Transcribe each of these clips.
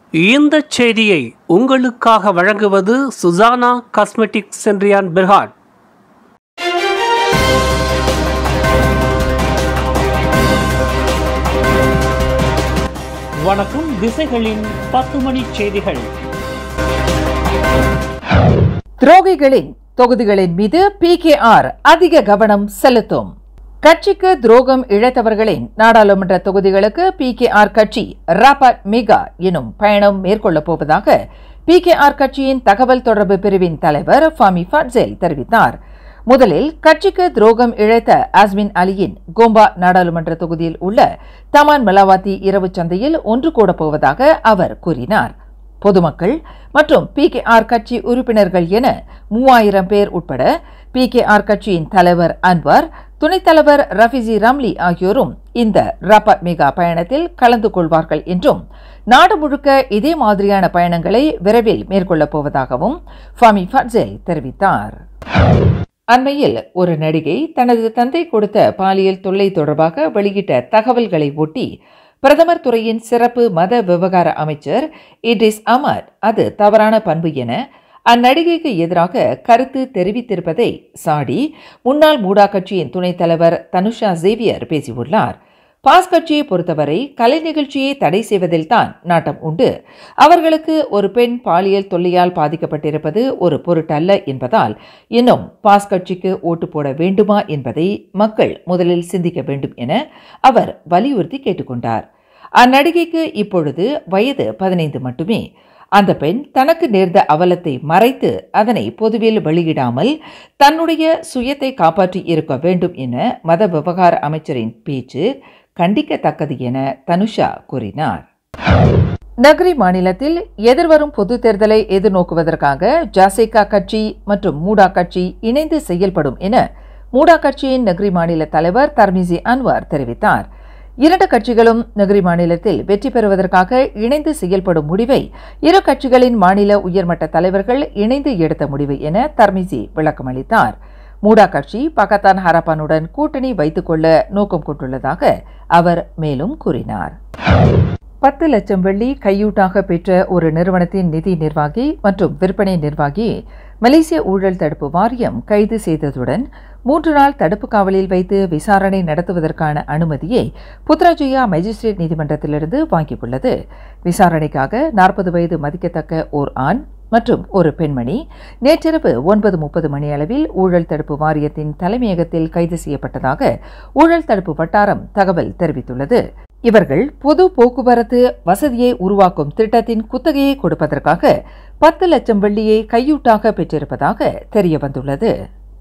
இந்த செய்தியை உங்களுக்காக வழங்குவது சுசானா காஸ்மெட்டிக் சென்றியான் பிர்ஹாட் வணக்கம் திசைகளின் பத்து மணி செய்திகள் துரோகிகளின் தொகுதிகளின் மீது பிகேஆர் அதிக கவனம் செலுத்தும் கட்சிக்கு துரோகம் இழைத்தவர்களின் நாடாளுமன்ற தொகுதிகளுக்கு பிகேஆர் கட்சி ராபர்ட் மெகா எனும் பயணம் மேற்கொள்ளப் போவதாக பிகேஆர் கட்சியின் தகவல் தொடர்பு பிரிவின் தலைவர் ஃபாமி ஃபட்சேல் தெரிவித்தார் முதலில் கட்சிக்கு துரோகம் இழைத்த ஆஸ்மின் அலியின் கோம்பா நாடாளுமன்ற தொகுதியில் உள்ள தமான் மலாவாத்தி இரவு சந்தையில் ஒன்று கூடப் போவதாக அவர் கூறினார் பொதுமக்கள் மற்றும் பிகேஆர் கட்சி உறுப்பினர்கள் என மூவாயிரம் பேர் உட்பட பிகேஆர் கட்சியின் தலைவர் அன்வார் துணைத் தலைவர் ரஃபிசி ரம்லி ஆகியோரும் இந்த ராபர்ட் மெகா பயணத்தில் கலந்து கொள்வார்கள் என்றும் நாடு முழுக்க இதே மாதிரியான பயணங்களை விரைவில் மேற்கொள்ளப் போவதாகவும் ஃபாமி ஃபட்சேல் தெரிவித்தார் அண்மையில் ஒரு நடிகை தனது தந்தை கொடுத்த பாலியல் தொல்லை தொடர்பாக வெளியிட்ட தகவல்களை ஒட்டி பிரதமர் துறையின் சிறப்பு மத விவகார அமைச்சர் இட்ரிஸ் அமர் அது தவறான பண்பு என அந்நடிகைக்கு எதிராக கருத்து தெரிவித்திருப்பதை சாடி முன்னாள் மூடா கட்சியின் துணைத் தலைவர் தனுஷா ஜேவியர் பேசியுள்ளார் பாஸ் கட்சியை பொறுத்தவரை கலை நிகழ்ச்சியை தடை செய்வதில் தான் நாட்டம் உண்டு அவர்களுக்கு ஒரு பெண் பாலியல் தொல்லையால் பாதிக்கப்பட்டிருப்பது ஒரு பொருட்டல்ல என்பதால் இன்னும் பாஸ் கட்சிக்கு ஓட்டு போட வேண்டுமா என்பதை மக்கள் முதலில் சிந்திக்க வேண்டும் என அவர் வலியுறுத்தி கேட்டுக்கொண்டார் அந்நடிகைக்கு இப்பொழுது வயது பதினைந்து மட்டுமே அந்த பெண் தனக்கு நேர்ந்த அவலத்தை மறைத்து அதனை பொதுவில் வெளியிடாமல் தன்னுடைய சுயத்தை காப்பாற்றி இருக்க வேண்டும் என மத விவகார அமைச்சரின் பேச்சு கண்டிக்கத்தக்கது என தனுஷா கூறினார் நகரி மாநிலத்தில் எதிர்வரும் பொது தேர்தலை எதிர்நோக்குவதற்காக ஜாசேகா கட்சி மற்றும் மூடா கட்சி இணைந்து செயல்படும் என மூடா கட்சியின் நகரி மாநில தலைவர் தர்மிசி அன்வார் தெரிவித்தார் இரண்டு கட்சிகளும் நகரி மாநிலத்தில் வெற்றி பெறுவதற்காக இணைந்து செயல்படும் முடிவை இரு கட்சிகளின் மாநில உயர்மட்ட தலைவர்கள் இணைந்து எடுத்த முடிவு என தர்மிசி விளக்கமளித்தார் மூடா கட்சி பகத்தான் ஹரப்பானுடன் கூட்டணி வைத்துக் கொள்ள நோக்கம் கொண்டுள்ளதாக அவர் மேலும் கூறினார் பத்து லட்சம் வெள்ளி கையூட்டாக பெற்ற ஒரு நிறுவனத்தின் நிதி நிர்வாகி மற்றும் விற்பனை நிர்வாகி மலேசிய ஊழல் தடுப்பு வாரியம் கைது செய்ததுடன் மூன்று நாள் தடுப்பு காவலில் வைத்து விசாரணை நடத்துவதற்கான அனுமதியை புத்ராஜயா மேஜிஸ்ட்ரேட் நீதிமன்றத்திலிருந்து வாங்கியுள்ளது விசாரணைக்காக நாற்பது வயது மதிக்கத்தக்க ஓர் ஆண் மற்றும் ஒரு பெண்மணி நேற்றிரவு ஒன்பது முப்பது மணி அளவில் ஊழல் தடுப்பு வாரியத்தின் தலைமையகத்தில் கைது செய்யப்பட்டதாக ஊழல் தடுப்பு வட்டாரம் தகவல் தெரிவித்துள்ளது இவர்கள் பொது போக்குவரத்து வசதியை உருவாக்கும் திட்டத்தின் குத்தகையை கொடுப்பதற்காக பத்து லட்சம் வெள்ளியை கையூட்டாக பெற்றிருப்பதாக தெரிய வந்துள்ளது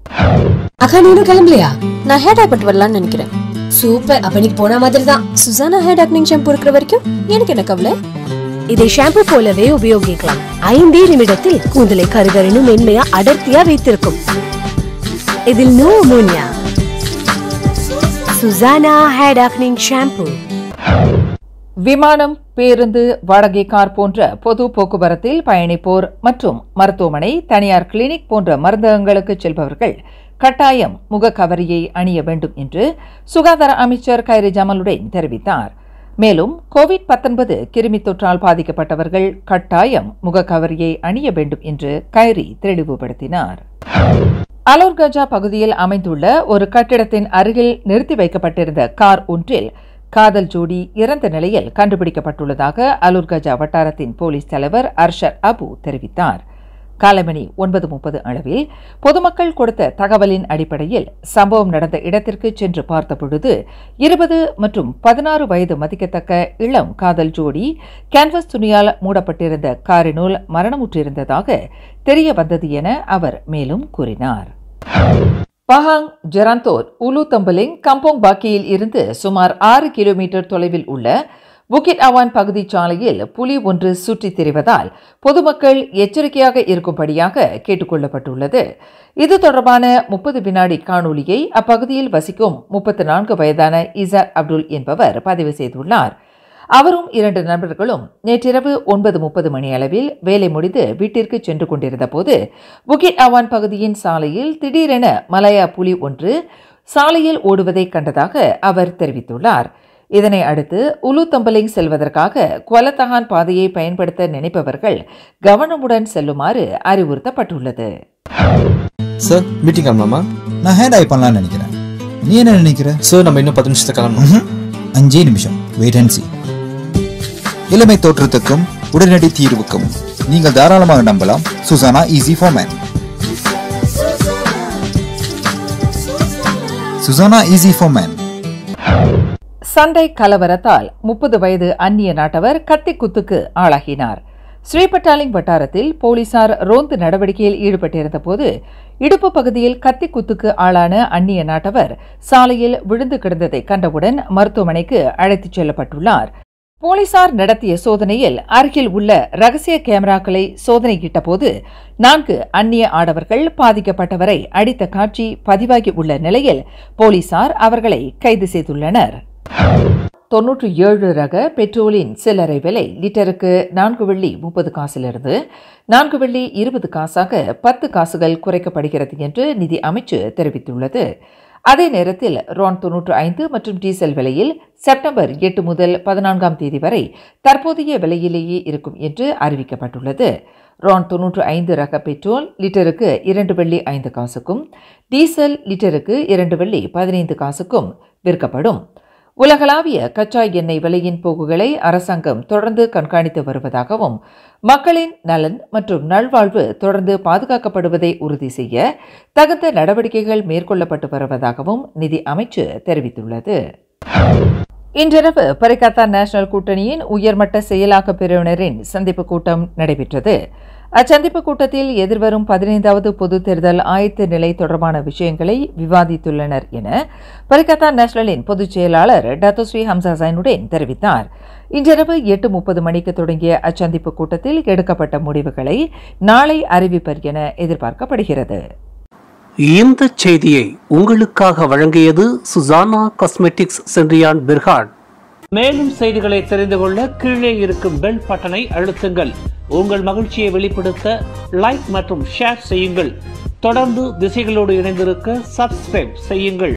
அக்கா நீனும் கிளம்பலையா நான் ஹேர் டாக் பண்ணிட்டு வரலாம்னு நினைக்கிறேன் சூப்பர் அப்ப நீ போன மாதிரி தான் சுசானா ஹேர் டாக்னிங் ஷாம்பு இருக்கிற வரைக்கும் எனக்கு என்ன கவலை இதை ஷாம்பு போலவே உபயோகிக்கலாம் ஐந்தே நிமிடத்தில் கூந்தலை கருகரனும் மென்மையா அடர்த்தியா வைத்திருக்கும் இதில் no ammonia Sushana hair darkening shampoo விமானம் பேருந்து வாடகை கார் போன்ற பொது போக்குவரத்தில் பயணிப்போர் மற்றும் மருத்துவமனை தனியார் கிளினிக் போன்ற மருந்தகங்களுக்கு செல்பவர்கள் கட்டாயம் முகக்கவரியை அணிய வேண்டும் என்று சுகாதார அமைச்சர் கைரி ஜமலுடன் தெரிவித்தார் மேலும் கோவிட் 19 கிருமி தொற்றால் பாதிக்கப்பட்டவர்கள் கட்டாயம் முகக்கவரியை அணிய வேண்டும் என்று கைரி தெளிவுபடுத்தினார் அலோர்கஜா பகுதியில் அமைந்துள்ள ஒரு கட்டிடத்தின் அருகில் நிறுத்தி வைக்கப்பட்டிருந்த கார் ஒன்றில் காதல் ஜோடி இறந்த நிலையில் கண்டுபிடிக்கப்பட்டுள்ளதாக அலூர்கஜா வட்டாரத்தின் போலீஸ் தலைவர் அர்ஷர் அபு தெரிவித்தார் காலைமணி ஒன்பது முப்பது அளவில் பொதுமக்கள் கொடுத்த தகவலின் அடிப்படையில் சம்பவம் நடந்த இடத்திற்கு சென்று பார்த்தபொழுது இருபது மற்றும் பதினாறு வயது மதிக்கத்தக்க இளம் காதல் ஜோடி கேன்வஸ் துணியால் மூடப்பட்டிருந்த காரினுள் மரணமுற்றிருந்ததாக தெரிய வந்தது என அவர் மேலும் கூறினார் பஹாங் ஜெராந்தோர் உலு தம்பலிங் கம்போங் பாக்கியில் இருந்து சுமார் ஆறு கிலோமீட்டர் தொலைவில் உள்ள புக்கிட் அவான் பகுதி சாலையில் புலி ஒன்று சுற்றித் திரிவதால் பொதுமக்கள் எச்சரிக்கையாக இருக்கும்படியாக கேட்டுக்கொள்ளப்பட்டுள்ளது இது தொடர்பான முப்பது வினாடி காணொளியை அப்பகுதியில் வசிக்கும் முப்பத்து நான்கு வயதான இசார் அப்துல் என்பவர் பதிவு செய்துள்ளார் அவரும் இரண்டு நண்பர்களும் நேற்றிரவு ஒன்பது முப்பது மணி அளவில் வேலை முடிந்து வீட்டிற்கு சென்று கொண்டிருந்த போது புகிட் அவான் பகுதியின் சாலையில் திடீரென மலையா புலி ஒன்று சாலையில் ஓடுவதை கண்டதாக அவர் தெரிவித்துள்ளார் இதனை அடுத்து உலு தம்பலிங் செல்வதற்காக குவலத்தகான் பாதையை பயன்படுத்த நினைப்பவர்கள் கவனமுடன் செல்லுமாறு அறிவுறுத்தப்பட்டுள்ளது சார் மீட்டிங் கிளம்பலாமா நான் ஹேண்ட் ஐ பண்ணலாம்னு நினைக்கிறேன் நீ என்ன நினைக்கிற சார் நம்ம இன்னும் பத்து நிமிஷத்துக்கு கிளம்பணும் ம்ஹும். அஞ்சே நிமிஷம் வெயிட் அண்ட் சி இளமை தோற்றத்துக்கும் உடனடி தீர்வுக்கும் நீங்கள் தாராளமாக நம்பலாம் சுசானா ஈஸி ஃபார்மேன் சுசானா ஈஸி ஃபார்மேன் சண்டை கலவரத்தால் முப்பது வயது அந்நிய நாட்டவர் கத்தி குத்துக்கு ஆளாகினார் ஸ்ரீபட்டாலிங் வட்டாரத்தில் போலீசார் ரோந்து நடவடிக்கையில் ஈடுபட்டிருந்த போது இடுப்பு பகுதியில் கத்தி குத்துக்கு ஆளான அந்நிய நாட்டவர் சாலையில் விழுந்து கிடந்ததை கண்டவுடன் மருத்துவமனைக்கு அழைத்துச் செல்லப்பட்டுள்ளார் போலீசார் நடத்திய சோதனையில் அருகில் உள்ள ரகசிய கேமராக்களை சோதனையிட்ட போது நான்கு அந்நிய ஆடவர்கள் பாதிக்கப்பட்டவரை அடித்த காட்சி பதிவாகி உள்ள நிலையில் போலீசார் அவர்களை கைது செய்துள்ளனர் தொன்னூற்றி ஏழு ரக பெட்ரோலின் சில்லறை விலை லிட்டருக்கு நான்கு வெள்ளி முப்பது காசிலிருந்து நான்கு வெள்ளி இருபது காசாக பத்து காசுகள் குறைக்கப்படுகிறது என்று நிதி அமைச்சு தெரிவித்துள்ளது அதே நேரத்தில் ரான் தொன்னூற்று ஐந்து மற்றும் டீசல் விலையில் செப்டம்பர் எட்டு முதல் பதினான்காம் தேதி வரை தற்போதைய விலையிலேயே இருக்கும் என்று அறிவிக்கப்பட்டுள்ளது ரான் தொன்னூற்று ஐந்து ரக பெட்ரோல் லிட்டருக்கு இரண்டு வெள்ளி ஐந்து காசுக்கும் டீசல் லிட்டருக்கு இரண்டு வெள்ளி பதினைந்து காசுக்கும் விற்கப்படும் உலகளாவிய கச்சா எண்ணெய் விலையின் போக்குகளை அரசாங்கம் தொடர்ந்து கண்காணித்து வருவதாகவும் மக்களின் நலன் மற்றும் நல்வாழ்வு தொடர்ந்து பாதுகாக்கப்படுவதை உறுதி செய்ய தகுந்த நடவடிக்கைகள் மேற்கொள்ளப்பட்டு வருவதாகவும் நிதி அமைச்சு தெரிவித்துள்ளது இன்றிரவு பரிகாத்தா நேஷனல் கூட்டணியின் உயர்மட்ட செயலாக்க பிரிவினரின் சந்திப்பு கூட்டம் நடைபெற்றது அச்சந்திப்பு கூட்டத்தில் எதிர்வரும் பதினைந்தாவது பொதுத் தேர்தல் ஆயத்த நிலை தொடர்பான விஷயங்களை விவாதித்துள்ளனர் என பரிகாத்தா நேஷனலின் பொதுச் செயலாளர் டத்தோஸ்ரீ ஹம்சா சைனுடன் தெரிவித்தார் இன்றிரவு எட்டு முப்பது மணிக்கு தொடங்கிய அச்சந்திப்பு கூட்டத்தில் எடுக்கப்பட்ட முடிவுகளை நாளை அறிவிப்பர் என எதிர்பார்க்கப்படுகிறது இந்த செய்தியை உங்களுக்காக வழங்கியது சுசானா காஸ்மெட்டிக்ஸ் சென்றியான் பிர்ஹாட் மேலும் செய்திகளை தெரிந்து கொள்ள கீழே இருக்கும் பெல் பட்டனை அழுத்துங்கள் உங்கள் மகிழ்ச்சியை வெளிப்படுத்த லைக் மற்றும் ஷேர் செய்யுங்கள் தொடர்ந்து திசைகளோடு இணைந்திருக்க சப்ஸ்கிரைப் செய்யுங்கள்